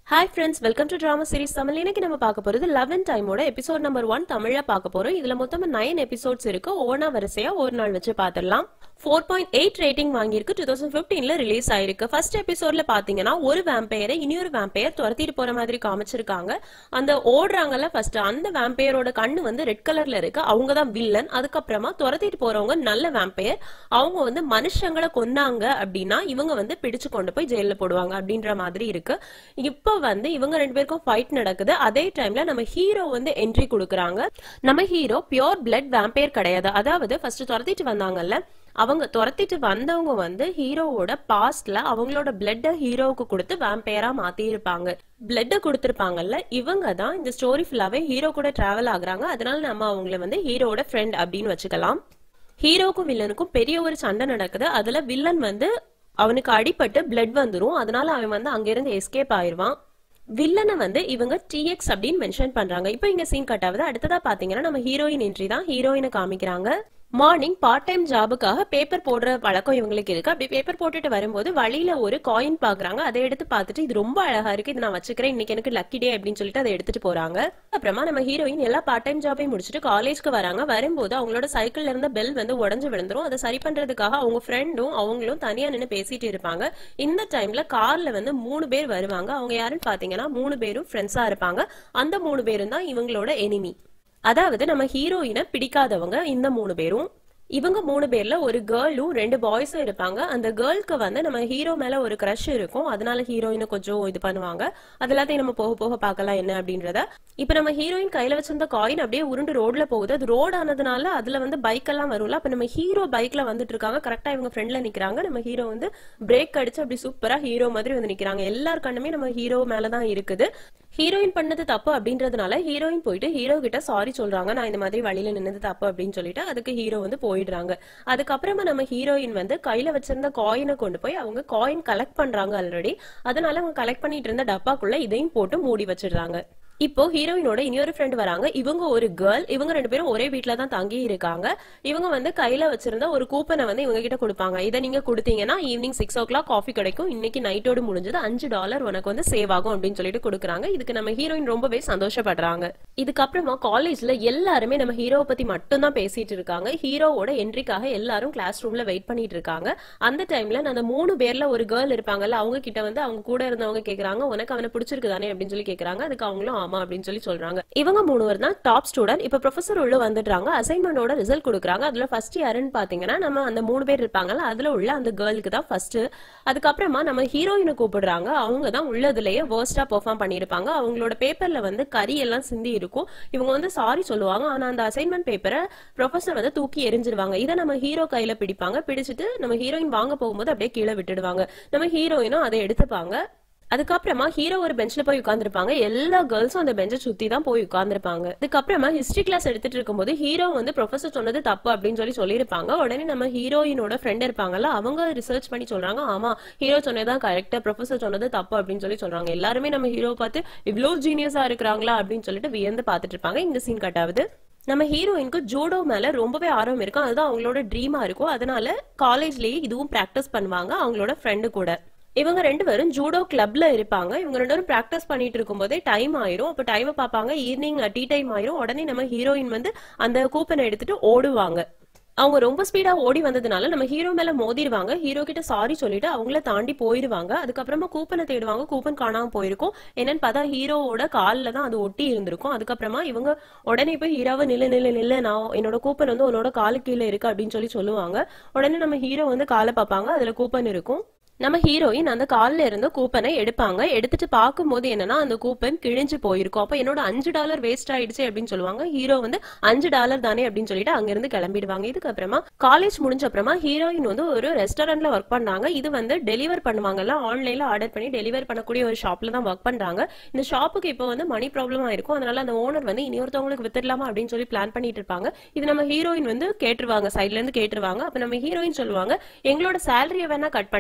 hi friends welcome to drama series Tamil இன்னைக்கு நம்ம பார்க்க போறது லெவன் டைமோட எபிசோட் நம்பர் ஒன் தமிழா பார்க்க போறோம் இதுல மொத்தமா நைன் எபிசோட்ஸ் இருக்கு ஒவ்வொன்றா வரிசையா ஒரு நாள் வச்சு பார்த்துடலாம் ஃபோர் பாயிண்ட் எயிட் ரேட்டிங் வாங்கியிருக்கு டூ தௌசண்ட் பிப்டீன்ல ரிலீஸ் ஆயிருக்கு ஃபர்ஸ்ட் எபிசோட்ல பாத்தீங்கன்னா ஒரு வேம்பையரை இனியொரு வேம்பையர் துரத்திட்டு போற மாதிரி காமிச்சிருக்காங்க அந்த ஓடுறாங்கல்ல ஃபர்ஸ்ட் அந்த வேம்பையரோட கண்ணு வந்து ரெட் கலர்ல இருக்கு அவங்க தான் வில்லன் அதுக்கப்புறமா துரத்திட்டு போறவங்க நல்ல வேம்பையர் அவங்க வந்து மனுஷங்களை கொன்னாங்க அப்படின்னா இவங்க வந்து பிடிச்சு கொண்டு போய் ஜெயில போடுவாங்க அப்படின்ற மாதிரி இருக்கு இப்போ வந்து இவங்க ரெண்டு பேருக்கும் ஃபைட் நடக்குது அதே டைம்ல நம்ம ஹீரோ வந்து என்ட்ரி கொடுக்குறாங்க நம்ம ஹீரோ பியோர் பிளட் வேம்பையர் கிடையாது அதாவது ஃபர்ஸ்ட் துரத்திட்டு வந்தாங்கல்ல அவங்க துரத்திட்டு வந்தவங்க வந்து ஹீரோவோட பாஸ்ட்ல அவங்களோட பிளட்ட ஹீரோவுக்கு கொடுத்து வேம்பையரா மாத்தி இருப்பாங்க பிளட்ட கொடுத்திருப்பாங்கல்ல இவங்க தான் இந்த ஸ்டோரி ஃபுல்லாவே ஹீரோ கூட டிராவல் ஆகுறாங்க அதனால நம்ம அவங்கள வந்து ஹீரோவோட ஃப்ரெண்ட் அப்படின்னு வச்சுக்கலாம் ஹீரோக்கும் வில்லனுக்கும் பெரிய ஒரு சண்டை நடக்குது அதுல வில்லன் வந்து அவனுக்கு அடிபட்டு பிளட் வந்துரும் அதனால அவன் வந்து அங்கிருந்து எஸ்கேப் ஆயிருவான் வில்லனை வந்து இவங்க டிஎக்ஸ் அப்படின்னு மென்ஷன் பண்றாங்க இப்போ இங்க சீன் கட் ஆகுது அடுத்ததா பாத்தீங்கன்னா நம்ம ஹீரோயின் என்ட்ரி தான் ஹீரோயினை காமிக்கிறாங்க மார்னிங் பார்ட் டைம் ஜாபுக்காக பேப்பர் போடுற பழக்கம் இவங்களுக்கு இருக்கு அப்படி பேப்பர் போட்டுட்டு வரும்போது வழியில ஒரு காயின் பாக்குறாங்க அதை எடுத்து பார்த்துட்டு இது ரொம்ப அழகா இருக்கு இது நான் வச்சுக்கிறேன் இன்னைக்கு எனக்கு லக்கி டே அப்படின்னு சொல்லிட்டு அதை எடுத்துட்டு போறாங்க அப்புறமா நம்ம ஹீரோயின் எல்லா பார்ட் டைம் ஜாபையும் முடிச்சுட்டு காலேஜ்க்கு வராங்க வரும்போது அவங்களோட சைக்கிள்ல இருந்த பெல் வந்து உடஞ்சு விழுந்துரும் அதை சரி பண்றதுக்காக அவங்க ஃப்ரெண்டும் அவங்களும் தனியா நின்று பேசிட்டு இருப்பாங்க இந்த டைம்ல கார்ல வந்து மூணு பேர் வருவாங்க அவங்க யாருன்னு பாத்தீங்கன்னா மூணு பேரும் ஃப்ரெண்ட்ஸா இருப்பாங்க அந்த மூணு பேரும் தான் இவங்களோட எனிமி அதாவது நம்ம ஹீரோயினை பிடிக்காதவங்க இந்த மூணு பேரும் இவங்க மூணு பேர்ல ஒரு கேர்ளும் ரெண்டு பாய்ஸும் இருப்பாங்க அந்த கேர்ளுக்கு வந்து நம்ம ஹீரோ மேல ஒரு க்ரஷ் இருக்கும் அதனால ஹீரோயினை கொஞ்சம் இது பண்ணுவாங்க அது எல்லாத்தையும் நம்ம போக போக பார்க்கலாம் என்ன அப்படின்றத இப்ப நம்ம ஹீரோயின் கையில வச்சிருந்த காயின் அப்படியே உருண்டு ரோட்ல போகுது அது ரோடு ஆனதுனால அதுல வந்து பைக் எல்லாம் வரும்ல அப்ப நம்ம ஹீரோ பைக்ல வந்துட்டு இருக்காங்க கரெக்டா இவங்க ஃப்ரெண்ட்ல நிக்கிறாங்க நம்ம ஹீரோ வந்து பிரேக் அடிச்சு அப்படி சூப்பரா ஹீரோ மாதிரி வந்து நிக்கிறாங்க எல்லார் கண்ணுமே நம்ம ஹீரோ மேலதான் இருக்குது ஹீரோயின் பண்ணது தப்பு அப்படின்றதுனால ஹீரோயின் போயிட்டு ஹீரோ கிட்ட சாரி சொல்றாங்க நான் இந்த மாதிரி வழியில நின்னது தப்பு அப்படின்னு சொல்லிட்டு அதுக்கு ஹீரோ வந்து போயிடுறாங்க அதுக்கப்புறமா நம்ம ஹீரோயின் வந்து கையில வச்சிருந்த காயினை கொண்டு போய் அவங்க காயின் கலெக்ட் பண்றாங்க ஆல்ரெடி அதனால அவங்க கலெக்ட் பண்ணிட்டு இருந்த டப்பாக்குள்ள இதையும் போட்டு மூடி வச்சிடுறாங்க இப்போ ஹீரோயினோட இன்னொரு ஃப்ரெண்ட் வராங்க இவங்க ஒரு கேர்ள் இவங்க ரெண்டு பேரும் ஒரே வீட்ல தான் தங்கி இருக்காங்க இவங்க வந்து கையில வச்சிருந்த ஒரு கூப்பனை வந்து இவங்க கிட்ட கொடுப்பாங்க இதை நீங்க கொடுத்தீங்கன்னா evening six o'clock coffee கிடைக்கும் இன்னைக்கு நைட்டோடு முடிஞ்சது அஞ்சு டாலர் உனக்கு வந்து சேவ் ஆகும் அப்படின்னு சொல்லிட்டு கொடுக்குறாங்க இதுக்கு நம்ம ஹீரோயின் ரொம்பவே சந்தோஷப்படுறாங்க இதுக்கப்புறமா காலேஜ்ல எல்லாருமே நம்ம ஹீரோவை பத்தி மட்டும் தான் பேசிட்டு இருக்காங்க ஹீரோவோட என்ட்ரிக்காக எல்லாரும் கிளாஸ் ரூம்ல வெயிட் பண்ணிட்டு இருக்காங்க அந்த டைம்ல அந்த மூணு பேர்ல ஒரு கேர்ள் இருப்பாங்கல்ல அவங்க கிட்ட வந்து அவங்க கூட இருந்தவங்க கேக்குறாங்க உனக்கு அவனை பிடிச்சிருக்கு தானே அப்படின்னு சொல்லி கேக்குறாங்க அதுக்கு அவங்களும் ஆமா அப்படின்னு சொல்லி சொல்றாங்க இவங்க மூணு பேர் தான் டாப் ஸ்டூடெண்ட் இப்ப ப்ரொஃபசர் உள்ள வந்துடுறாங்க அசைன்மெண்டோட ரிசல்ட் கொடுக்குறாங்க அதுல ஃபர்ஸ்ட் யாருன்னு பாத்தீங்கன்னா நம்ம அந்த மூணு பேர் இருப்பாங்கல்ல அதுல உள்ள அந்த கேர்ளுக்கு தான் ஃபர்ஸ்ட் அதுக்கப்புறமா நம்ம ஹீரோயினை கூப்பிடுறாங்க அவங்க தான் உள்ளதுலயே வேர்ஸ்டா பெர்ஃபார்ம் பண்ணிருப்பாங்க அவங்களோட பேப்பர்ல வந்து கறி எல்லாம் சிந்தி இருக்கும் இவங்க வந்து சாரி சொல்லுவாங்க ஆனா அந்த அசைன்மெண்ட் பேப்பரை ப்ரொஃபசர் வந்து தூக்கி எரிஞ்சிருவாங்க இதை நம்ம ஹீரோ கையில பிடிப்பாங்க பிடிச்சிட்டு நம்ம ஹீரோயின் வாங்க போகும்போது அப்படியே கீழே விட்டுடுவாங்க நம்ம ஹீரோயினும் அதை எடுத்துப்பாங்க அதுக்கப்புறமா ஹீரோ ஒரு பெஞ்ச்ல போய் உட்கார்ந்துருப்பாங்க எல்லா கேர்ள்ஸும் அந்த பெஞ்சை சுத்தி தான் போய் உட்கார்ந்துருப்பாங்க அதுக்கப்புறமா ஹிஸ்டரி கிளாஸ் எடுத்துட்டு இருக்கும்போது ஹீரோ வந்து ப்ரொஃபசர் சொன்னது தப்பு அப்படின்னு சொல்லி சொல்லியிருப்பாங்க உடனே நம்ம ஹீரோயினோட ஃப்ரெண்ட் இருப்பாங்கல்ல அவங்க ரிசர்ச் பண்ணி சொல்றாங்க ஆமா ஹீரோ சொன்னதான் கரெக்டா ப்ரொஃபசர் சொன்னது தப்பு அப்படின்னு சொல்லி சொல்றாங்க எல்லாருமே நம்ம ஹீரோ பார்த்து இவ்வளவு ஜீனியஸா இருக்கிறாங்களா அப்படின்னு சொல்லிட்டு வியந்து பார்த்துட்டு இருப்பாங்க இந்த சீன் கட் ஆகுது நம்ம ஹீரோயினுக்கு ஜூடோ மேல ரொம்பவே ஆர்வம் இருக்கும் அதுதான் அவங்களோட ட்ரீமா இருக்கும் அதனால காலேஜ்லயே இதுவும் பிராக்டிஸ் பண்ணுவாங்க அவங்களோட ஃப்ரெண்டு கூட இவங்க ரெண்டு பேரும் ஜூடோ கிளப்ல இருப்பாங்க இவங்க ரெண்டு பேரும் பிராக்டிஸ் பண்ணிட்டு இருக்கும் போதே டைம் ஆயிரும் அப்ப டைம் பார்ப்பாங்க ஈவினிங் டீ டைம் ஆயிரும் உடனே நம்ம ஹீரோயின் வந்து அந்த கூப்பனை எடுத்துட்டு ஓடுவாங்க அவங்க ரொம்ப ஸ்பீடா ஓடி வந்ததுனால நம்ம ஹீரோ மேல மோதிடுவாங்க ஹீரோ கிட்ட சாரி சொல்லிட்டு அவங்கள தாண்டி போயிருவாங்க அதுக்கப்புறமா கூப்பனை தேடுவாங்க கூப்பன் காணாம போயிருக்கும் என்னன்னு பார்த்தா ஹீரோவோட காலில் தான் அது ஒட்டி இருந்திருக்கும் அதுக்கப்புறமா இவங்க உடனே போய் ஹீரோவை நில்லு நில்லு நில்லு நான் என்னோட கூப்பன் வந்து உன்னோட காலு கீழே இருக்கு அப்படின்னு சொல்லி சொல்லுவாங்க உடனே நம்ம ஹீரோ வந்து காலை பார்ப்பாங்க அதுல கூப்பன் இருக்கும் நம்ம ஹீரோயின் அந்த கால்ல இருந்த கூப்பனை எடுப்பாங்க எடுத்துட்டு பார்க்கும்போது என்னன்னா அந்த கூப்பன் கிழிஞ்சு போயிருக்கும் அப்ப என்னோட அஞ்சு டாலர் வேஸ்ட் ஆயிடுச்சு அப்படின்னு சொல்லுவாங்க ஹீரோ வந்து அஞ்சு டாலர் தானே அப்படின்னு சொல்லிட்டு அங்கிருந்து கிளம்பிடுவாங்க இதுக்கப்புறமா காலேஜ் முடிஞ்ச அப்புறமா ஹீரோயின் வந்து ஒரு ரெஸ்டாரண்ட்ல ஒர்க் பண்ணாங்க இது வந்து டெலிவர் பண்ணுவாங்கல்ல ஆன்லைன்ல ஆர்டர் பண்ணி டெலிவர் பண்ணக்கூடிய ஒரு ஷாப்ல தான் ஒர்க் பண்றாங்க இந்த ஷாப்புக்கு இப்போ வந்து மணி ப்ராப்ளமா இருக்கும் அதனால அந்த ஓனர் வந்து இனி ஒருத்தவங்களுக்கு வித்துடலாமா அப்படின்னு சொல்லி பிளான் பண்ணிட்டு இருப்பாங்க இது நம்ம ஹீரோயின் வந்து கேட்டுருவாங்க சைட்ல இருந்து கேட்டுருவாங்க அப்ப நம்ம ஹீரோயின் சொல்லுவாங்க எங்களோட சேலரியை வேணா கட் பண்ணுங்க ஆனா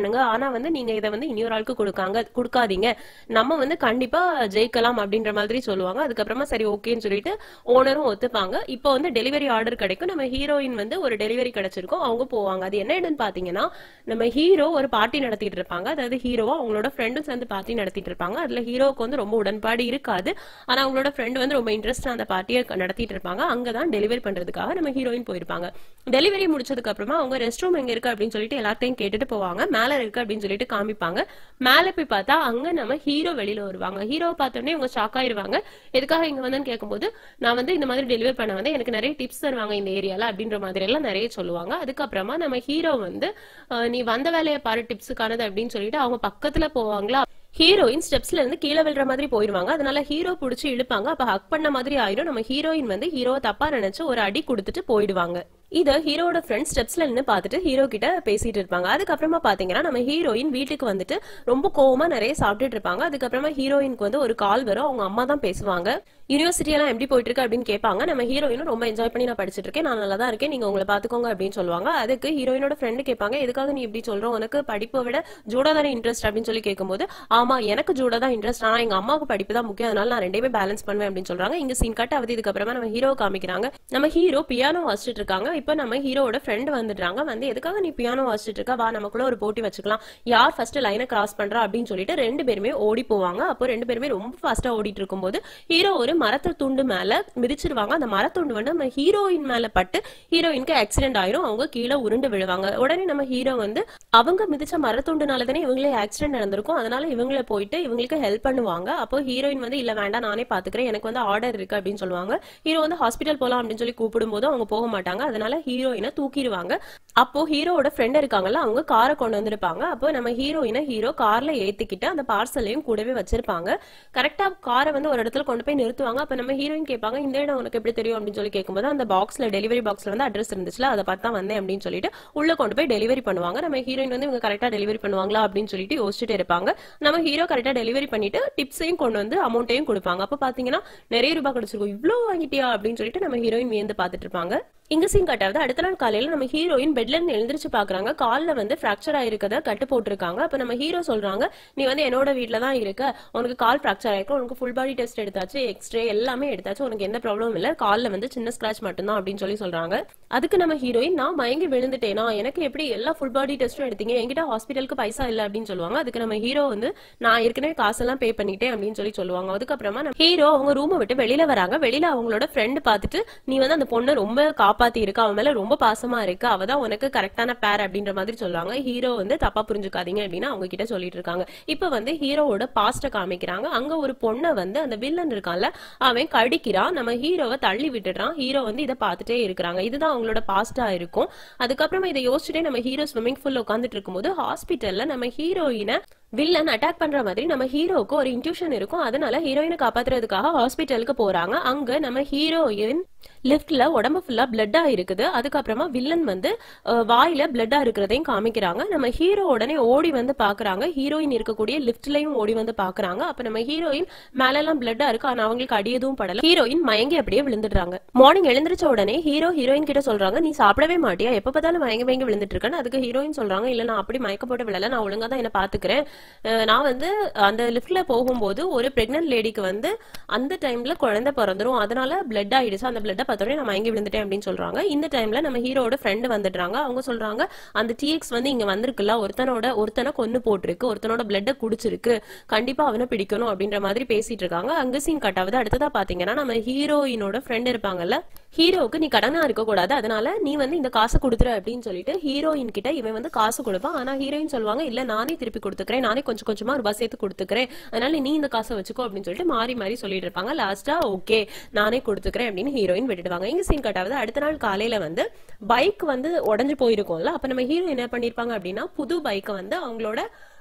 ஆனா வந்து நீங்க இதை வந்து இன்னொரு ஆளுக்கு கொடுக்காங்க கொடுக்காதீங்க நம்ம வந்து கண்டிப்பா ஜெயிக்கலாம் அப்படின்ற மாதிரி சொல்லுவாங்க அதுக்கப்புறமா சரி ஓகேன்னு சொல்லிட்டு ஓனரும் ஒத்துப்பாங்க இப்போ வந்து டெலிவரி ஆர்டர் கிடைக்கும் நம்ம ஹீரோயின் வந்து ஒரு டெலிவரி கிடைச்சிருக்கும் அவங்க போவாங்க அது என்ன என்னன்னு பாத்தீங்கன்னா நம்ம ஹீரோ ஒரு பார்ட்டி நடத்திட்டு இருப்பாங்க அதாவது ஹீரோவா அவங்களோட ஃப்ரெண்டும் சேர்ந்து பார்ட்டி நடத்திட்டு இருப்பாங்க அதுல ஹீரோவுக்கு வந்து ரொம்ப உடன்பாடு இருக்காது ஆனா அவங்களோட ஃப்ரெண்ட் வந்து ரொம்ப இன்ட்ரெஸ்ட் அந்த பார்ட்டியை நடத்திட்டு இருப்பாங்க அங்கதான் டெலிவரி பண்றதுக்காக நம்ம ஹீரோயின் போயிருப்பாங்க டெலிவரி முடிச்சதுக்கு அப்புறமா அவங்க ரெஸ்ட் ரூம் எங்க இருக்கு அப்படின்னு சொல்லிட்டு எல்லாத்தையும் கேட்டுட்டு போவாங்க மேல இருக்கு அப்படின்னு சொல்லிட்டு காமிப்பாங்க மேல போய் பார்த்தா அங்க நம்ம ஹீரோ வெளியில வருவாங்க ஹீரோவை பார்த்தோன்னே இவங்க ஷாக் ஆயிருவாங்க எதுக்காக இங்க வந்தேன்னு கேட்கும்போது நான் வந்து இந்த மாதிரி டெலிவரி பண்ண வந்து எனக்கு நிறைய டிப்ஸ் தருவாங்க இந்த ஏரியால அப்படின்ற மாதிரி எல்லாம் நிறைய சொல்லுவாங்க அதுக்கப்புறமா நம்ம ஹீரோ வந்து அஹ், நீ வந்த வேலையை பாரு டிப்ஸுக்கானது அப்படின்னு சொல்லிட்டு அவங்க பக்கத்துல போவாங்களா ஹீரோயின் ஸ்டெப்ஸ்ல இருந்து கீழே விழுற மாதிரி போயிருவாங்க அதனால ஹீரோ புடிச்சு இழுப்பாங்க அப்ப ஹக் பண்ண மாதிரி ஆயிரும் நம்ம ஹீரோயின் வந்து ஹீரோவை தப்பா நினைச்சு ஒரு அடி கொடுத்துட்டு போயிடுவாங்க இத ஹீரோட ஃப்ரெண்ட் ஸ்டெப்ஸ்ல நின்னு பார்த்துட்டு ஹீரோ கிட்ட பேசிட்டு இருப்பாங்க அதுக்கப்புறமா பாத்தீங்கன்னா நம்ம ஹீரோயின் வீட்டுக்கு வந்துட்டு ரொம்ப கோவமா நிறைய சாப்பிட்டுட்டு இருப்பாங்க அதுக்கப்புறமா ஹீரோயினுக்கு வந்து ஒரு கால் வரும் அவங்க அம்மா தான் பேசுவாங்க யூனிவர்சிட்டி எல்லாம் எப்படி போயிட்டு இருக்கு அப்படின்னு கேட்பாங்க நம்ம ஹீரோயினும் ரொம்ப என்ஜாய் பண்ணி நான் படிச்சிட்டு இருக்கேன் நான் நல்லா தான் இருக்கேன் நீங்க உங்களை பாத்துக்கோங்க அப்படின்னு சொல்லுவாங்க அதுக்கு ஹீரோயினோட ஃப்ரெண்டு கேட்பாங்க எதுக்காக நீ இப்படி சொல்ற உனக்கு படிப்பை விட ஜூடா தானே இன்ட்ரெஸ்ட் அப்படின்னு சொல்லி கேட்கும்போது ஆமா எனக்கு ஜூடா தான் இன்ட்ரெஸ்ட் ஆனா எங்க அம்மாவுக்கு படிப்பு தான் முக்கியம் அதனால நான் ரெண்டையுமே பேலன்ஸ் பண்ணுவேன் அப்படின்னு சொல்றாங்க இங்க சீன் கட் ஆகுது இதுக்கப்புறமா நம்ம ஹீரோ காமிக்கிறாங்க நம்ம ஹீரோ பியானோ வாசிச்சுட்டு இருக்காங்க இப்போ நம்ம ஹீரோவோட ஃப்ரெண்ட் வந்துடுறாங்க வந்து எதுக்காக நீ பியானோ வாசிச்சுட்டு இருக்க வா நமக்குள்ள ஒரு போட்டி வச்சுக்கலாம் யார் ஃபர்ஸ்ட் லைனை கிராஸ் பண்றா அப்படின்னு சொல்லிட்டு ரெண்டு பேருமே ஓடி போவாங்க அப்போ ரெண்டு பேருமே ரொம்ப ஃபாஸ்டா ஓடிட்டு இருக்கும்போது ஹீரோ ஒரு மரத்து துண்டு மேல மிதிச்சிருவாங்க அந்த மரத்துண்டு வந்து நம்ம ஹீரோயின் மேல பட்டு ஹீரோயினுக்கு ஆக்சிடென்ட் ஆயிரும் அவங்க கீழே உருண்டு விழுவாங்க உடனே நம்ம ஹீரோ வந்து அவங்க மிதிச்ச மரத்துண்டுனால தானே இவங்களே ஆக்சிடென்ட் நடந்திருக்கும் அதனால இவங்கள போயிட்டு இவங்களுக்கு ஹெல்ப் பண்ணுவாங்க அப்போ ஹீரோயின் வந்து இல்ல வேண்டாம் நானே பாத்துக்கிறேன் எனக்கு வந்து ஆர்டர் இருக்கு அப்படின்னு சொல்லுவாங்க ஹீரோ வந்து ஹாஸ்பிட்டல் போலாம் அப்படின்னு சொல்லி கூப்பிடும் போது அவங்க போக மாட்டாங்க அதனால ஹீரோயினை தூக்கிடுவாங்க அப்போ ஹீரோவோட ஃப்ரெண்ட் இருக்காங்கல்ல அவங்க காரை கொண்டு வந்திருப்பாங்க அப்போ நம்ம ஹீரோயினை ஹீரோ கார்ல ஏத்திக்கிட்டு அந்த பார்சலையும் கூடவே வச்சிருப்பாங்க கரெக்டா காரை வந்து ஒரு இடத்துல கொண்டு போய் நிறுத்துவாங்க அப்ப நம்ம ஹீரோயின் கேட்பாங்க இந்த இடம் உனக்கு எப்படி தெரியும் அப்படின்னு சொல்லி கேட்கும்போது அந்த பாக்ஸ்ல டெலிவரி பாக்ஸ்ல வந்து அட்ரஸ் இருந்துச்சுல அதை பார்த்து தான் வந்தேன் அப்படின்னு சொல்லிட்டு உள்ள கொண்டு போய் டெலிவரி பண்ணுவாங்க நம்ம ஹீரோயின் வந்து இவங்க கரெக்டா டெலிவரி பண்ணுவாங்களா அப்படின்னு சொல்லிட்டு யோசிச்சுட்டு இருப்பாங்க நம்ம ஹீரோ கரெக்டா டெலிவரி பண்ணிட்டு டிப்ஸையும் கொண்டு வந்து அமௌண்ட்டையும் கொடுப்பாங்க அப்ப பாத்தீங்கன்னா நிறைய ரூபாய் கிடைச்சிருக்கும் இவ்வளவு வாங்கிட்டியா அப்படின்னு சொல்லிட்டு நம்ம ஹீரோயின் வியந்து பார்த்துட்டு இருப்பாங்க இங்க சீன் கட்டாவது அடுத்த நாள் காலையில நம்ம ஹீரோயின் பெட்ல இருந்து எழுந்திருச்சு பாக்குறாங்க கால்ல வந்து பிராக்சர் ஆயிருக்கத கட்டு போட்டிருக்காங்க அப்ப நம்ம ஹீரோ சொல்றாங்க நீ வந்து என்னோட வீட்ல தான் இருக்க உனக்கு கால் பிராக்சர் ஆயிருக்கு உனக்கு ஃபுல் பாடி டெஸ்ட் எடுத்தாச்சு எக்ஸ்ரே எல்லாமே எடுத்தாச்சு உனக்கு எந்த ப்ராப்ளமும் இல்ல கால்ல வந்து சின்ன ஸ்கிராச் மட்டும்தான் அப்படின்னு சொல்லி சொல்றாங்க அதுக்கு நம்ம ஹீரோயின் நான் மயங்கி விழுந்துட்டேனா எனக்கு எப்படி எல்லா ஃபுல் பாடி டெஸ்ட்டும் எடுத்தீங்க என்கிட்ட ஹாஸ்பிட்டலுக்கு பைசா இல்ல அப்படின்னு சொல்லுவாங்க அதுக்கு நம்ம ஹீரோ வந்து நான் ஏற்கனவே காசெல்லாம் பே பண்ணிட்டேன் அப்படின்னு சொல்லி சொல்லுவாங்க அதுக்கப்புறமா நம்ம ஹீரோ அவங்க ரூமை விட்டு வெளியில வராங்க வெளியில அவங்களோட ஃப்ரெண்ட் பார்த்துட்டு நீ வந்து அந்த பொண்ணை ரொம்ப காப்பாத்தி இருக்க அவன் மேல ரொம்ப பாசமா இருக்கு அவ தான் உனக்கு கரெக்டான பேர் அப்படின்ற மாதிரி சொல்லுவாங்க ஹீரோ வந்து தப்பா புரிஞ்சுக்காதீங்க அப்படின்னு அவங்க கிட்ட சொல்லிட்டு இருக்காங்க இப்ப வந்து ஹீரோவோட பாஸ்ட காமிக்கிறாங்க அங்க ஒரு பொண்ணை வந்து அந்த வில்லன் இருக்கான்ல அவன் கடிக்கிறான் நம்ம ஹீரோவை தள்ளி விட்டுடுறான் ஹீரோ வந்து இதை பார்த்துட்டே இருக்கிறாங்க இதுதான் அவங்களோட பாஸ்டா இருக்கும் அதுக்கப்புறமா இதை யோசிச்சுட்டே நம்ம ஹீரோ ஸ்விம்மிங் பூல்ல உட்காந்துட்டு இருக்கும்போது ஹாஸ்பிட்டல்ல நம்ம ஹீரோயினை வில்லன் அட்டாக் பண்ற மாதிரி நம்ம ஹீரோவுக்கு ஒரு இன்ட்யூஷன் இருக்கும் அதனால ஹீரோயினை காப்பாத்துறதுக்காக ஹாஸ்பிட்டலுக்கு போறாங்க அங்க நம்ம ஹீரோயின் லிஃப்ட்ல உடம்பு ஃபுல்லா பிளட்டா இருக்குது அதுக்கப்புறமா வில்லன் வந்து அஹ், வாயில பிளட்டா இருக்கிறதையும் காமிக்கிறாங்க நம்ம ஹீரோ உடனே ஓடி வந்து பாக்குறாங்க ஹீரோயின் இருக்கக்கூடிய லிஃப்ட்லயும் ஓடி வந்து பாக்குறாங்க அப்ப நம்ம ஹீரோயின் மேல எல்லாம் பிளட்டா இருக்கு ஆனா அவங்களுக்கு அடி எதுவும் படல ஹீரோயின் மயங்கி அப்படியே விழுந்துடுறாங்க மார்னிங் எழுந்திருச்ச உடனே ஹீரோ ஹீரோயின் கிட்ட சொல்றாங்க நீ சாப்பிடவே மாட்டியா எப்ப பார்த்தாலும் மயங்கி மயங்கி விழுந்துட்டு இருக்கேன்னு அதுக்கு ஹீரோயின் சொல்றாங்க இல்ல நான் அப்படி மயக்க போட்டு விழல நான் ஒழுங்கா தான் என்ன பாத்துக்கிறேன் அஹ், நான் வந்து அந்த லிஃப்ட்ல போகும்போது ஒரு பிரெக்னன்ட் லேடிக்கு வந்து அந்த டைம்ல குழந்தை பிறந்துரும் அதனால பிளட் ஆயிடுச்சு அந்த பிளட்டை பார்த்தோன்னே நான் மயங்கி விழுந்துட்டேன் அப்படின்னு சொல்றாங்க இந்த டைம்ல நம்ம ஹீரோட ஃப்ரெண்டு வந்துடுறாங்க அவங்க சொல்றாங்க அந்த டிஎக்ஸ் வந்து இங்க வந்திருக்குல்ல ஒருத்தனோட ஒருத்தனை கொன்னு போட்டிருக்கு ஒருத்தனோட பிளட்டை குடிச்சிருக்கு கண்டிப்பா அவனை பிடிக்கணும் அப்படின்ற மாதிரி பேசிட்டு இருக்காங்க அங்க சீன் கட் ஆகுது அடுத்ததா பாத்தீங்கன்னா நம்ம ஹீரோயினோட ஃப்ரெண்ட் இருப்பாங்கல்ல ஹீரோவுக்கு நீ கடனா இருக்க கூடாது அதனால நீ வந்து இந்த காசை கொடுத்துரு அப்படின்னு சொல்லிட்டு ஹீரோயின் கிட்ட இவன் வந்து காசு கொடுப்பான் ஆனா ஹீரோயின் சொல்லுவாங்க இல்ல நானே திருப்பி கொடுத்துக்கிறேன் நானே கொஞ்சம் கொஞ்சமா ரூபாய் சேர்த்து கொடுத்துக்கிறேன் அதனால நீ இந்த காசை வச்சுக்கோ அப்படின்னு சொல்லிட்டு மாறி மாறி சொல்லிட்டு இருப்பாங்க லாஸ்டா ஓகே நானே கொடுத்துக்கிறேன் அப்படின்னு ஹீரோயின் விட்டுடுவாங்க இங்க சீன் கட்டாவது அடுத்த நாள் காலையில வந்து பைக் வந்து உடஞ்சு போயிருக்கும்ல அப்ப நம்ம ஹீரோ என்ன பண்ணிருப்பாங்க அப்படின்னா புது பைக்கை வந்து அவங்களோட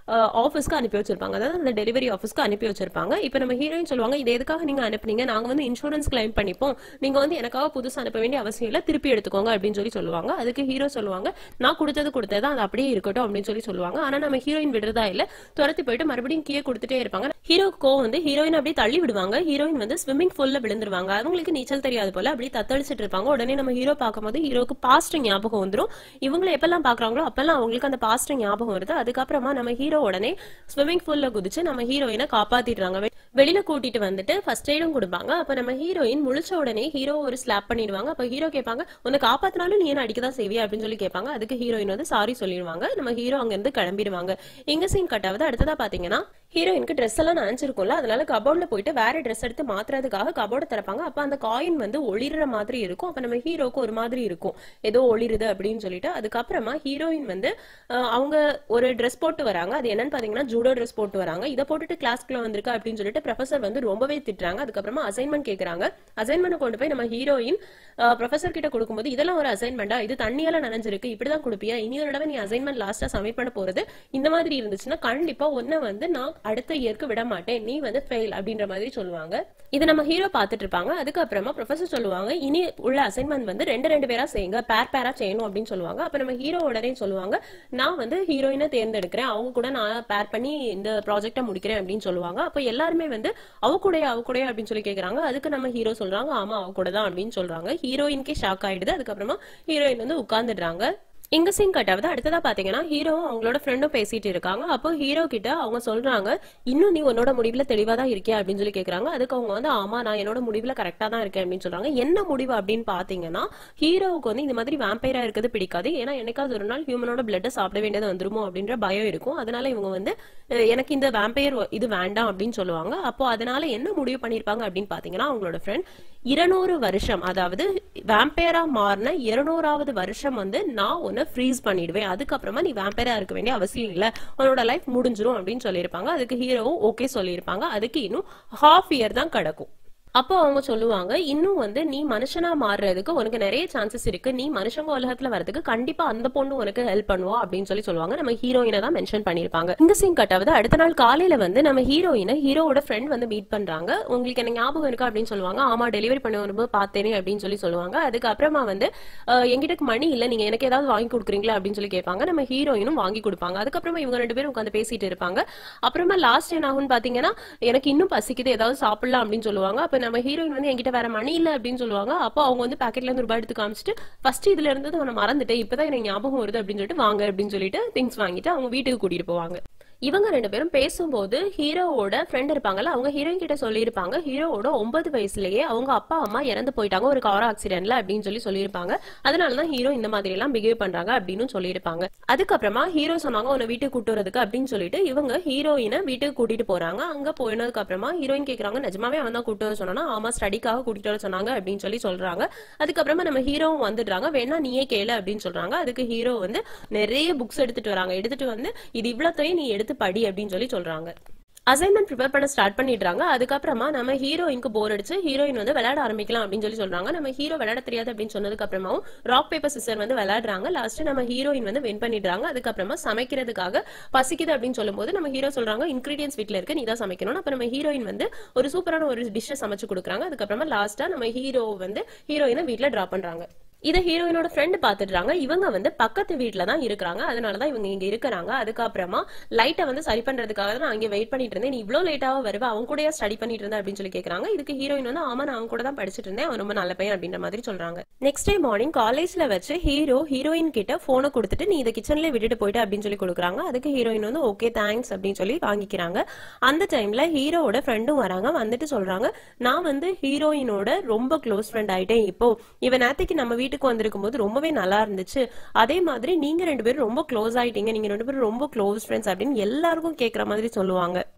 ஆஃபீஸ்க்கு அனுப்பி வச்சிருப்பாங்க அதாவது அந்த டெலிவரி ஆஃபீஸ்க்கு அனுப்பி வச்சிருப்பாங்க இப்போ நம்ம ஹீரோயின் சொல்லுவாங்க இது எதுக்காக நீங்க அனுப்புனீங்க நாங்க வந்து இன்சூரன்ஸ் கிளைம் பண்ணிப்போம் நீங்க வந்து எனக்காக புதுசா அனுப்ப வேண்டிய அவசியம் இல்ல திருப்பி எடுத்துக்கோங்க அப்படின்னு சொல்லி சொல்லுவாங்க அதுக்கு ஹீரோ சொல்லுவாங்க நான் கொடுத்தது கொடுத்தது அது அப்படியே இருக்கட்டும் அப்படின்னு சொல்லி சொல்லுவாங்க ஆனா நம்ம ஹீரோயின் விடுறதா இல்ல துரத்தி போயிட்டு மறுபடியும் கீழே கொடுத்துட்டே இருப்பாங்க ஹீரோ கோ வந்து ஹீரோயின் அப்படியே தள்ளி விடுவாங்க ஹீரோயின் வந்து ஸ்விம்மிங் பூல்ல விழுந்துருவாங்க அவங்களுக்கு நீச்சல் தெரியாது போல அப்படியே தத்தளிச்சிட்டு இருப்பாங்க உடனே நம்ம ஹீரோ பார்க்கும்போது ஹீரோக்கு பாஸ்ட் ஞாபகம் வந்துரும் இவங்களை எப்பெல்லாம் பாக்குறாங்களோ அப்பெல்லாம் அவங்களுக்கு அந்த பாஸ்ட் ஞாபகம் வருது அதுக்கப்புறமா நம்ம ஹீரோ உடனே ஸ்விம்மிங் பூல்ல குதிச்சு நம்ம ஹீரோயினை காப்பாத்திடுறாங்க வெ- வெளியில கூட்டிட்டு வந்துட்டு ஃபர்ஸ்ட் எய்டும் கொடுப்பாங்க அப்ப நம்ம ஹீரோயின் முழிச்ச உடனே ஹீரோ ஒரு ஸ்லாப் பண்ணிடுவாங்க அப்ப ஹீரோ கேட்பாங்க உன்னை காப்பாத்தினாலும் நீ என்ன அடிக்கதான் செய்வியா அப்படின்னு சொல்லி கேட்பாங்க அதுக்கு ஹீரோயின் வந்து சாரி சொல்லிடுவாங்க நம்ம ஹீரோ அங்க இருந்து கிளம்பிடுவாங்க எங்க சீன் கட் ஆகுது அடுத்ததா பாத்தீங்கன்னா ஹீரோயினுக்கு ட்ரெஸ் எல்லாம் நினைச்சிருக்கும்ல அதனால கபோர்ட்ல போயிட்டு வேற ட்ரெஸ் எடுத்து மாத்துறதுக்காக கபோர்டை திறப்பாங்க அப்ப அந்த காயின் வந்து ஒளிர்ற மாதிரி இருக்கும் அப்ப நம்ம ஹீரோக்கு ஒரு மாதிரி இருக்கும் ஏதோ ஒளிருது அப்படின்னு சொல்லிட்டு அதுக்கப்புறமா ஹீரோயின் வந்து அஹ், அவங்க ஒரு ட்ரெஸ் போட்டு வராங்க அது என்னன்னு பாத்தீங்கன்னா ஜூடோ ட்ரெஸ் போட்டு வராங்க இதை போட்டுட்டு கிளாஸ்க்குள்ள வந்திருக்கா அப்படின்னு சொல்லிட்டு ப்ரொஃபசர் வந்து ரொம்பவே திட்டுறாங்க அதுக்கப்புறமா அசைன்மெண்ட் கேக்குறாங்க அசைன்மெண்ட் கொண்டு போய் நம்ம ஹீரோயின் ப்ரொஃபசர் கிட்ட கொடுக்கும்போது இதெல்லாம் ஒரு அசைன்மெண்டா இது தண்ணியால நனைஞ்சிருக்கு இப்படிதான் கொடுப்பியா இனி ஒரு தடவை நீ அசைன்மெண்ட் லாஸ்டா சப்மிட் பண்ண போறது இந்த மாதிரி இருந்துச்சுன்னா கண்டிப்பா உன்னை வந்து நான் அடுத்த இயருக்கு விட மாட்டேன் நீ வந்து ஃபெயில் அப்படின்ற மாதிரி சொல்லுவாங்க இது நம்ம ஹீரோ பார்த்துட்டு இருப்பாங்க அதுக்கப்புறமா ப்ரொஃபசர் சொல்லுவாங்க இனி உள்ள அசைன்மெண்ட் வந்து ரெண்டு ரெண்டு பேரா செய்யுங்க பேர் பேரா செய்யணும் அப்படின்னு சொல்லுவாங்க அப்ப நம்ம ஹீரோ உடனே சொல்லுவாங்க நான் வந்து ஹீரோயினை தேர்ந்தெடுக்கிறேன் அவங்க கூட நான் பேர் பண்ணி இந்த ப்ராஜெக்டை முடிக்கிறேன் அப்படின்னு சொல்லுவாங்க அப்ப எல்லாருமே வந்து அவ கூடயா அவ கூடயா அப்படின்னு சொல்லி கேக்குறாங்க அதுக்கு நம்ம ஹீரோ சொல்றாங்க ஆமா அவ கூட தான் அப்படின்னு சொல்றாங்க ஹீரோயினுக்கே ஷாக் ஆயிடுது அதுக்கப்புறமா ஹீரோயின் வந்து உட்கார்ந்துடுறாங்க இங்க சீன் கட் ஆகுது அடுத்ததா பாத்தீங்கன்னா ஹீரோவும் அவங்களோட ஃப்ரெண்டும் பேசிட்டு இருக்காங்க அப்போ ஹீரோ கிட்ட அவங்க சொல்றாங்க இன்னும் நீ உன்னோட முடிவுல தெளிவா தான் இருக்கியா அப்படின்னு சொல்லி கேக்குறாங்க அதுக்கு அவங்க வந்து ஆமா நான் என்னோட முடிவுல கரெக்டா தான் இருக்கேன் அப்படின்னு சொல்றாங்க என்ன முடிவு அப்படின்னு பாத்தீங்கன்னா ஹீரோவுக்கு வந்து இந்த மாதிரி வேம்பைரா இருக்கிறது பிடிக்காது ஏன்னா என்னைக்காவது ஒரு நாள் ஹியூமனோட பிளட்டை சாப்பிட வேண்டியது வந்துருமோ அப்படின்ற பயம் இருக்கும் அதனால இவங்க வந்து அஹ், எனக்கு இந்த வேம்பையர் இது வேண்டாம் அப்படின்னு சொல்லுவாங்க அப்போ அதனால என்ன முடிவு பண்ணிருப்பாங்க அப்படின்னு பாத்தீங்கன்னா அவங்களோட ஃப்ரெண்ட் இருநூறு வருஷம் அதாவது வேம்பையரா மாறின இருநூறாவது வருஷம் வந்து நான் உன்னை ஃப்ரீஸ் பண்ணிடுவேன் அதுக்கப்புறமா நீ வேம்பையரா இருக்க வேண்டிய அவசியம் இல்ல உன்னோட லைஃப் முடிஞ்சிரும் அப்படின்னு சொல்லியிருப்பாங்க அதுக்கு ஹீரோவும் ஓகே சொல்லியிருப்பாங்க அதுக்கு இன்னும் ஹாஃப் இயர் தான் கிடக்கும் அப்போ அவங்க சொல்லுவாங்க இன்னும் வந்து நீ மனுஷனா மாறுறதுக்கு உனக்கு நிறைய சான்சஸ் இருக்கு நீ மனுஷங்க உலகத்துல வரதுக்கு கண்டிப்பா அந்த பொண்ணு உனக்கு ஹெல்ப் பண்ணுவா அப்படின்னு சொல்லி சொல்லுவாங்க நம்ம ஹீரோயினை தான் மென்ஷன் பண்ணிருப்பாங்க இந்த சீன் கட்டாவது அடுத்த நாள் காலையில வந்து நம்ம ஹீரோயினை ஹீரோவோட ஃப்ரெண்ட் வந்து மீட் பண்றாங்க உங்களுக்கு என்ன ஞாபகம் இருக்கா அப்படின்னு சொல்லுவாங்க ஆமா டெலிவரி பண்ண வரும்போது பார்த்தேனே அப்படின்னு சொல்லி சொல்லுவாங்க அதுக்கப்புறமா வந்து அஹ், என்கிட்ட மணி இல்ல நீங்க எனக்கு ஏதாவது வாங்கி கொடுக்குறீங்களா அப்படின்னு சொல்லி கேட்பாங்க நம்ம ஹீரோயினும் வாங்கி கொடுப்பாங்க அதுக்கப்புறமா இவங்க ரெண்டு பேரும் உட்காந்து பேசிட்டு இருப்பாங்க அப்புறமா லாஸ்ட் என்ன ஆகும்னு பாத்தீங்கன்னா எனக்கு இன்னும் பசிக்குது ஏதாவது சாப்பிடலாம் அப்படின்னு சொல்லுவாங்க அப்ப நம்ம ஹீரோயின் வந்து என்கிட்ட வேற மணி இல்ல அப்படின்னு சொல்லுவாங்க அப்போ அவங்க வந்து பாக்கெட்ல இருந்து ரூபாய் எடுத்து காமிச்சிட்டு ஃபர்ஸ்ட் இதுல இருந்து நான் மறந்துட்டேன் இப்பதான் எனக்கு ஞாபகம் வருது அப்படின்னு சொல்லிட்டு வாங்க அப்படின்னு சொல்லிட்டு திங்ஸ் வாங்கிட்டு அவங்க வீட்டுக்கு கூட்டிட்டு போவாங்க இவங்க ரெண்டு பேரும் பேசும்போது ஹீரோவோட ஃப்ரெண்ட் இருப்பாங்கல்ல அவங்க ஹீரோயின் கிட்ட சொல்லியிருப்பாங்க ஹீரோவோட ஒன்பது வயசுலயே அவங்க அப்பா அம்மா இறந்து போயிட்டாங்க ஒரு கார் ஆக்சிடென்ட்ல அப்படின்னு சொல்லி சொல்லியிருப்பாங்க அதனாலதான் ஹீரோ இந்த மாதிரி எல்லாம் பிஹேவ் பண்றாங்க அப்படின்னு சொல்லியிருப்பாங்க அதுக்கப்புறமா ஹீரோ சொன்னாங்க உன்னை வீட்டுக்கு கூட்டு வரதுக்கு அப்படின்னு சொல்லிட்டு இவங்க ஹீரோயினை வீட்டுக்கு கூட்டிட்டு போறாங்க அங்க போயினதுக்கு அப்புறமா ஹீரோயின் கேக்குறாங்க நிஜமாவே அவன் தான் கூட்டு வர சொன்னா ஆமா ஸ்டடிக்காக கூட்டிட்டு வர சொன்னாங்க அப்படின்னு சொல்லி சொல்றாங்க அதுக்கப்புறமா நம்ம ஹீரோவும் வந்துடுறாங்க வேணா நீயே கேளு அப்படின்னு சொல்றாங்க அதுக்கு ஹீரோ வந்து நிறைய புக்ஸ் எடுத்துட்டு வராங்க எடுத்துட்டு வந்து இது இவ்வளத்தையும் நீ எடுத்து படி அப்படின்னு சொல்லி சொல்றாங்க அசைன்மெண்ட் ப்ரிப்பேர் பண்ண ஸ்டார்ட் பண்ணிடுறாங்க அதுக்கப்புறமா நம்ம ஹீரோயினுக்கு போர் அடிச்சு ஹீரோயின் வந்து விளையாட ஆரம்பிக்கலாம் அப்படின்னு சொல்லி சொல்றாங்க நம்ம ஹீரோ விளையாட தெரியாது அப்படின்னு சொன்னதுக்கு அப்புறமாவும் ராக் பேப்பர் சிஸ்டர் வந்து விளையாடுறாங்க லாஸ்ட் நம்ம ஹீரோயின் வந்து வின் பண்ணிடுறாங்க அதுக்கப்புறமா சமைக்கிறதுக்காக பசிக்குது அப்படின்னு சொல்லும்போது நம்ம ஹீரோ சொல்றாங்க இன்கிரீடியன்ஸ் வீட்ல இருக்கு நீ தான் சமைக்கணும் அப்ப நம்ம ஹீரோயின் வந்து ஒரு சூப்பரான ஒரு டிஷ்ஷை சமைச்சு கொடுக்குறாங்க அதுக்கப்புறமா லாஸ்டா நம்ம ஹீரோ வந்து ஹீரோயினை வீட்ல டிராப் பண்றாங்க இதை ஹீரோயினோட ஃப்ரெண்ட் பாத்துடுறாங்க இவங்க வந்து பக்கத்து வீட்ல தான் இருக்கிறாங்க அதனாலதான் இவங்க இங்க இருக்கிறாங்க அதுக்கப்புறமா லைட்டை வந்து சரி பண்றதுக்காக தான் நான் இங்க வெயிட் பண்ணிட்டு இருந்தேன் நீ இவ்வளவு லேட்டாவா வருவ அவங்க கூடயே ஸ்டடி பண்ணிட்டு இருந்தேன் அப்படின்னு சொல்லி கேக்குறாங்க இதுக்கு ஹீரோயின் வந்து ஆமா நான் அவங்க கூட தான் படிச்சிட்டு இருந்தேன் அவன் ரொம்ப நல்ல பையன் அப்படின்ற மாதிரி சொல்றாங்க நெக்ஸ்ட் டே மார்னிங் காலேஜ்ல வச்சு ஹீரோ ஹீரோயின் கிட்ட போனை கொடுத்துட்டு நீ இதை கிச்சன்ல விட்டுட்டு போயிட்டு அப்படின்னு சொல்லி கொடுக்குறாங்க அதுக்கு ஹீரோயின் வந்து ஓகே தேங்க்ஸ் அப்படின்னு சொல்லி வாங்கிக்கிறாங்க அந்த டைம்ல ஹீரோவோட ஃப்ரெண்டும் வராங்க வந்துட்டு சொல்றாங்க நான் வந்து ஹீரோயினோட ரொம்ப க்ளோஸ் ஃப்ரெண்ட் ஆயிட்டேன் இப்போ இவன் நேத்துக்கு நம்ம வீட்டுக்கு வந்திருக்கும் போது ரொம்பவே நல்லா இருந்துச்சு அதே மாதிரி நீங்க ரெண்டு பேரும் ரொம்ப க்ளோஸ் ஆயிட்டீங்க நீங்க ரெண்டு பேரும் ரொம்ப க்ளோஸ் ஃப்ரெண்ட்ஸ் அப்படின்னு எல்லாருக்கும் கேக்குற மாதிரி சொல்லுவாங்க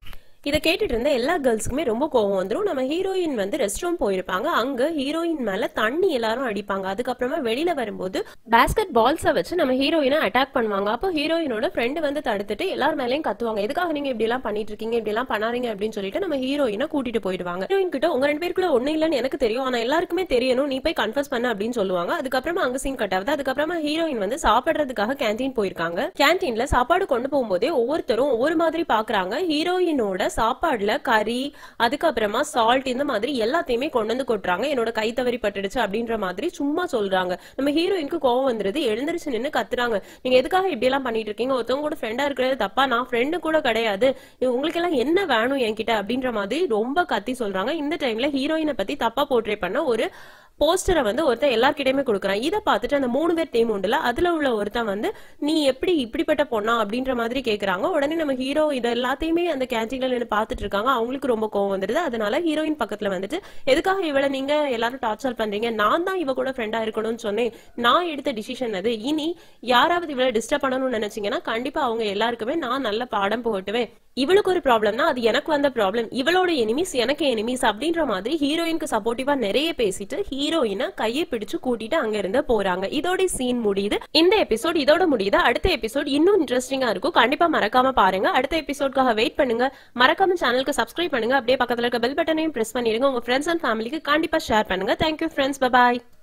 இதை கேட்டுட்டு இருந்த எல்லா கேர்ள்ஸ்க்குமே ரொம்ப கோவம் வந்துரும் நம்ம ஹீரோயின் வந்து ரெஸ்ட் ரூம் போயிருப்பாங்க அங்க ஹீரோயின் மேல தண்ணி எல்லாரும் அடிப்பாங்க அதுக்கப்புறமா வெளியில வரும்போது பேஸ்கெட் பால்ஸை வச்சு நம்ம ஹீரோயினை அட்டாக் பண்ணுவாங்க அப்போ ஹீரோயினோட ஃப்ரெண்டு வந்து தடுத்துட்டு எல்லார் மேலயும் கத்துவாங்க எதுக்காக நீங்க இப்படி எல்லாம் பண்ணிட்டு இருக்கீங்க இப்படி எல்லாம் பண்ணாதீங்க அப்படின்னு சொல்லிட்டு நம்ம ஹீரோயினை கூட்டிட்டு போயிடுவாங்க ஹீரோயின் கிட்ட உங்க ரெண்டு பேருக்குள்ள ஒண்ணு இல்லைன்னு எனக்கு தெரியும் ஆனா எல்லாருக்குமே தெரியணும் நீ போய் கன்ஃபர்ஸ் பண்ண அப்படின்னு சொல்லுவாங்க அதுக்கப்புறமா அங்க சீன் கட் ஆகுது அதுக்கப்புறமா ஹீரோயின் வந்து சாப்பிடுறதுக்காக கேண்டீன் போயிருக்காங்க கேண்டீன்ல சாப்பாடு கொண்டு போகும்போதே ஒவ்வொருத்தரும் ஒவ்வொரு மாதிரி பாக்குறாங்க ஹீரோயினோட சாப்பாடுல கறி அதுக்கப்புறமா சால்ட் இந்த மாதிரி எல்லாத்தையுமே கொண்டு வந்து கொட்டுறாங்க என்னோட கை தவறி பட்டுடுச்சு அப்படின்ற மாதிரி சும்மா சொல்றாங்க நம்ம ஹீரோயினுக்கு கோவம் வந்துருது எழுந்திருச்சு நின்னு கத்துறாங்க நீங்க எதுக்காக இப்படி எல்லாம் பண்ணிட்டு இருக்கீங்க ஒருத்தவங்க கூட ஃப்ரெண்டா இருக்கிறது தப்பா நான் ஃப்ரெண்டு கூட கிடையாது உங்களுக்கு எல்லாம் என்ன வேணும் என்கிட்ட அப்படின்ற மாதிரி ரொம்ப கத்தி சொல்றாங்க இந்த டைம்ல ஹீரோயினை பத்தி தப்பா போர்ட்ரே பண்ண ஒரு போஸ்டரை வந்து ஒருத்தன் எல்லார்கிட்டயுமே கொடுக்குறான் இதை பார்த்துட்டு அந்த மூணு பேர் டீம் உண்டுல அதுல உள்ள ஒருத்தன் வந்து நீ எப்படி இப்படிப்பட்ட பொண்ணா அப்படின்ற மாதிரி கேக்குறாங்க உடனே நம்ம ஹீரோ இது எல்லாத்தையுமே அந்த கேன்டீன்ல நின்று பார்த்துட்டு இருக்காங்க அவங்களுக்கு ரொம்ப கோவம் வந்துருது அதனால ஹீரோயின் பக்கத்துல வந்துட்டு எதுக்காக இவளை நீங்க எல்லாரும் டார்ச்சர் பண்றீங்க நான் தான் இவ கூட ஃப்ரெண்டா இருக்கணும்னு சொன்னேன் நான் எடுத்த டிசிஷன் அது இனி யாராவது இவளை டிஸ்டர்ப் பண்ணணும்னு நினைச்சீங்கன்னா கண்டிப்பா அவங்க எல்லாருக்குமே நான் நல்ல பாடம் போட்டுவேன் இவளுக்கு ஒரு ப்ராப்ளம்னா அது எனக்கு வந்த ப்ராப்ளம் இவளோட எனிமிஸ் எனக்கு எனிமிஸ் அப்படின்ற மாதிரி ஹீரோயினுக்கு சப்போர்ட்டிவா நிறைய பேசிட்டு ஹீரோயினை கையை பிடிச்சு கூட்டிட்டு அங்க இருந்து போறாங்க இதோட சீன் முடியுது இந்த எபிசோட் இதோட முடியுது அடுத்த எபிசோட் இன்னும் இன்ட்ரெஸ்டிங்கா இருக்கும் கண்டிப்பா மறக்காம பாருங்க அடுத்த எபிசோட்காக வெயிட் பண்ணுங்க மறக்காம சேனலுக்கு சப்ஸ்கிரைப் பண்ணுங்க அப்படியே பக்கத்துல இருக்க பெல் பட்டனையும் பிரஸ் பண்ணிடுங்க உங்க ஃப்ரெண்ட்ஸ் அண்ட் ஃபேமிலிக்கு கண்டிப்பா ஷேர் பண்ணுங்க தேங்க்யூ ஃப்ரெண்ட்ஸ் பபாய்